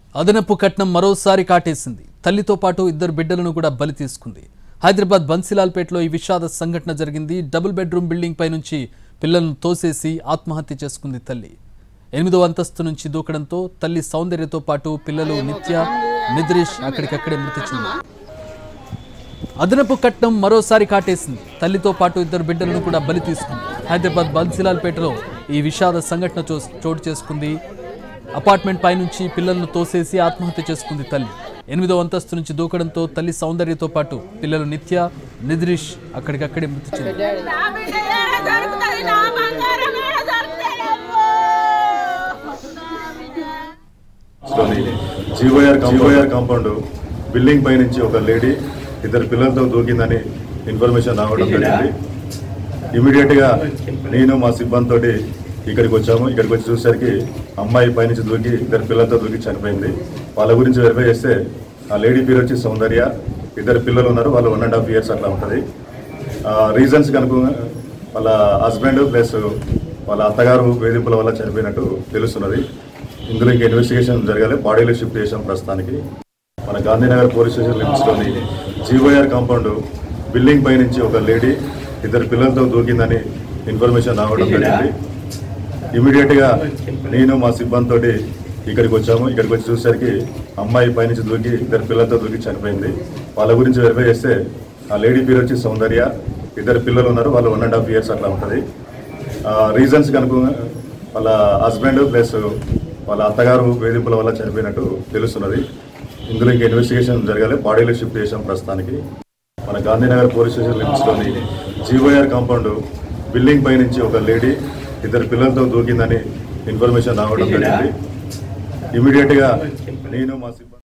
అదనపు కట్నం మరోసారి కాటేసింది తల్లితో పాటు ఇద్దరు బిడ్డలను కూడా బలి తీసుకుంది హైదరాబాద్ బన్సిలాల్పేటలో ఈ విషాద సంఘటన జరిగింది డబుల్ బెడ్రూమ్ బిల్డింగ్ పై నుంచి పిల్లలను తోసేసి ఆత్మహత్య చేసుకుంది తల్లి ఎనిమిదో అంతస్తు నుంచి దూకడంతో తల్లి సౌందర్యతో పాటు పిల్లలు నిత్య నిద్రీష్ అక్కడికక్కడే మృతి చెందారు అదనపు కట్నం మరోసారి కాటేసింది తల్లితో పాటు ఇద్దరు బిడ్డలను కూడా బలి తీసుకుంది హైదరాబాద్ బన్సిలాల్పేటలో ఈ విషాద సంఘటన చో చోటు చేసుకుంది అపార్ట్మెంట్ పైనుంచి పిల్లలను తోసేసి ఆత్మహత్య చేసుకుంది తల్లి ఎనిమిదో అంతస్తు నుంచి దూకడంతో తల్లి సౌందర్యతో పాటు పిల్లలు నిత్య నిద్రీష్ అక్కడికక్కడే మృతి చెందారు నా బిడ్డ ఏడ దొరుకుతుంది నా బంగారం ఏడ దొరుకుతాడమ్మో లోని జీవోఆర్ జీవోఆర్ కాంపౌండ్ బిల్డింగ్ పై నుంచి ఒక లేడీ ఇద్దరు పిల్లలతో దూకిందని ఇన్ఫర్మేషన్ రావడం జరిగింది ఇమీడియట్ గా నేను మా సిబ్బంది తోటి ఇక్కడికి వచ్చాము ఇక్కడికి వచ్చి చూసేసరికి అమ్మాయి పైనుంచి దూకి ఇద్దరు పిల్లలతో దూకి చనిపోయింది వాళ్ళ గురించి వెరిఫై చేస్తే ఆ లేడీ పేరు వచ్చి సౌందర్య ఇద్దరు పిల్లలు ఉన్నారు వాళ్ళు వన్ అండ్ హాఫ్ ఇయర్స్ అట్లా ఉంటుంది రీజన్స్ కనుక వాళ్ళ హస్బెండ్ ప్లస్ వాళ్ళ అత్తగారు వేధింపుల వల్ల చనిపోయినట్టు తెలుస్తున్నది ఇందులో ఇంకా ఇన్వెస్టిగేషన్ జరగాలి బాడీలో షిఫ్ట్ చేసాం ప్రస్తుతానికి మన గాంధీనగర్ పోలీస్ స్టేషన్ లిమిట్స్లోని జీవోఆర్ కాంపౌండ్ బిల్డింగ్ పై నుంచి ఒక లేడీ ఇద్దరు పిల్లలతో దూకిందని ఇన్ఫర్మేషన్ రావడం జరిగింది ఇమీడియట్ గా నేను మా సిబ్బంది తోటి ఇక్కడికి వచ్చాము ఇక్కడికి వచ్చి చూసేసరికి అమ్మాయి పైనుంచి దూకి ఇద్దరు పిల్లలతో దూకి చనిపోయింది వాళ్ళ గురించి వెరిఫై చేస్తే ఆ లేడీ పేరు వచ్చి సౌందర్య ఇద్దరు పిల్లలు ఉన్నారు వాళ్ళు వన్ అండ్ హాఫ్ ఇయర్స్ అట్లా ఉంటుంది రీజన్స్ కనుక వాళ్ళ హస్బెండ్ ప్లస్ వాళ్ళ అత్తగారు వేధింపుల వల్ల చనిపోయినట్టు తెలుస్తున్నది ఇందులో ఇంకా ఇన్వెస్టిగేషన్ జరగాలి బాడీలో షిఫ్ట్ చేసాం ప్రస్తుతానికి మన గాంధీనగర్ పోలీస్ స్టేషన్ లిమిట్స్లోని జీవోఆర్ కాంపౌండ్ బిల్డింగ్ పై నుంచి ఒక లేడీ ఇద్దరు పిల్లలతో దూకిందని ఇన్ఫర్మేషన్ రావడం జరిగింది ఇమీడియట్ గా నేను మా సిబ్బంది